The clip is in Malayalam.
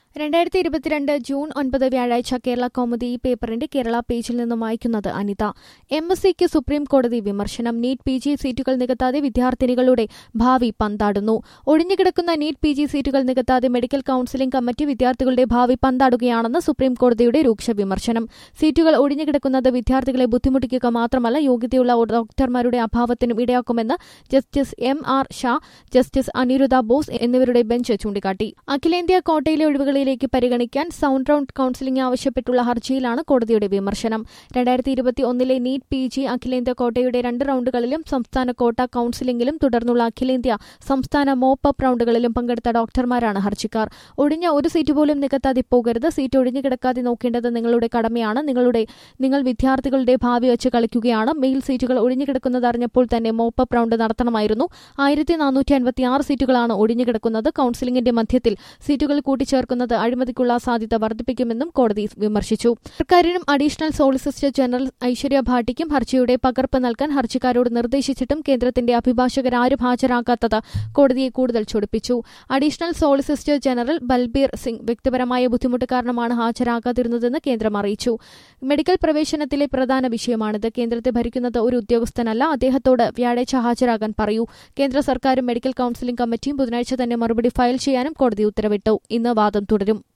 രണ്ടായിരത്തി ഇരുപത്തിരണ്ട് ജൂൺ ഒൻപത് വ്യാഴാഴ്ച കേരള കൗമുദി ഈ പേപ്പറിന്റെ കേരള പേജിൽ നിന്നും വായിക്കുന്നത് അനിത എം എസ് സിക്ക് സുപ്രീം കോടതി വിമർശനം നീറ്റ് പി ജി സീറ്റുകൾ നികത്താതെ വിദ്യാർത്ഥിനികളുടെ ഭാവി പന്താടുന്നു ഒഴിഞ്ഞുകിടക്കുന്ന നീറ്റ് പി ജി സീറ്റുകൾ നികത്താതെ മെഡിക്കൽ കൌൺസിലിംഗ് കമ്മിറ്റി വിദ്യാർത്ഥികളുടെ ഭാവി പന്താടുകയാണെന്ന് സുപ്രീം കോടതിയുടെ രൂക്ഷ വിമർശനം സീറ്റുകൾ ഒഴിഞ്ഞുകിടക്കുന്നത് വിദ്യാർത്ഥികളെ ബുദ്ധിമുട്ടിക്കുക മാത്രമല്ല യോഗ്യതയുള്ള ഡോക്ടർമാരുടെ അഭാവത്തിനും ഇടയാക്കുമെന്ന് justice M R Shah justice Aniruddha Bose എന്നിവരുടെ ബെഞ്ച് ചൂണ്ടിക്കാട്ടി അഖിലേന്ത്യാ കോട്ടയിലെ ഒഴിവുകളിലേക്ക് പരിഗണിക്കാൻ സൗണ്ട് റൌണ്ട് കൌൺസിലിംഗ് ആവശ്യപ്പെട്ടുള്ള ഹർജിയിലാണ് കോടതിയുടെ വിമർശനം രണ്ടായിരത്തി ഇരുപത്തി ഒന്നിലെ നീറ്റ് പി ജി അഖിലേന്ത്യാ കോട്ടയുടെ രണ്ട് റൌണ്ടുകളിലും സംസ്ഥാന കോട്ട കൌൺസിലിംഗിലും തുടർന്നുള്ള അഖിലേന്ത്യാ സംസ്ഥാന മോപ്പ് അപ്പ് റൌണ്ടുകളിലും പങ്കെടുത്ത ഡോക്ടർമാരാണ് ഹർജിക്കാർ ഒഴിഞ്ഞ ഒരു സീറ്റ് പോലും നികത്താതെ പോകരുത് സീറ്റ് ഒഴിഞ്ഞു കിടക്കാതെ നോക്കേണ്ടത് നിങ്ങളുടെ കടമയാണ് നിങ്ങളുടെ നിങ്ങൾ വിദ്യാർത്ഥികളുടെ ഭാവി വെച്ച് കളിക്കുകയാണ് മെയിൽ സീറ്റുകൾ ഒഴിഞ്ഞു കിടക്കുന്നത് അറിഞ്ഞപ്പോൾ തന്നെ മോപ്പ് അപ്പ് റൌണ്ട് നടത്തണമായിരുന്നു ആയിരത്തി നാനൂറ്റി അൻപത്തി ആറ് സീറ്റുകളാണ് ഒഴിഞ്ഞു കിടക്കുന്നത് കൌൺസിലിംഗിന്റെ മധ്യത്തിൽ സീറ്റുകൾ കൂട്ടിച്ചേർക്കുന്നത് അഴിമതിക്കുള്ള സാധ്യത വർദ്ധിപ്പിക്കുമെന്നും കോടതി വിമർശിച്ചു സർക്കാരിനും അഡീഷണൽ സോളിസിറ്റർ ജനറൽ ഐശ്വര്യ ഭാട്ടിക്കും ഹർജിയുടെ പകർപ്പ് നൽകാൻ ഹർജിക്കാരോട് നിർദ്ദേശിച്ചിട്ടും കേന്ദ്രത്തിന്റെ അഭിഭാഷകരാരും ഹാജരാക്കാത്തത് കോടതിയെ കൂടുതൽ ചൊടിപ്പിച്ചു additional solicitor general Balbir Singh വ്യക്തിപരമായ ബുദ്ധിമുട്ട് കാരണമാണ് ഹാജരാകാതിരുന്നതെന്ന് കേന്ദ്രം അറിയിച്ചു മെഡിക്കൽ പ്രവേശനത്തിലെ പ്രധാന വിഷയമാണിത് കേന്ദ്രത്തെ ഭരിക്കുന്നത് ഒരു ഉദ്യോഗസ്ഥനല്ല അദ്ദേഹത്തോട് വ്യാഴാഴ്ച ഹാജരാകാൻ പറയൂ കേന്ദ്ര സർക്കാരും മെഡിക്കൽ കൌൺസിലിംഗ് കമ്മിറ്റിയും ബുധനാഴ്ച തന്നെ മറുപടി ഫയൽ ചെയ്യാനും കോടതി ഉത്തരവിട്ടു ഇന്ന് വാദം തുടരും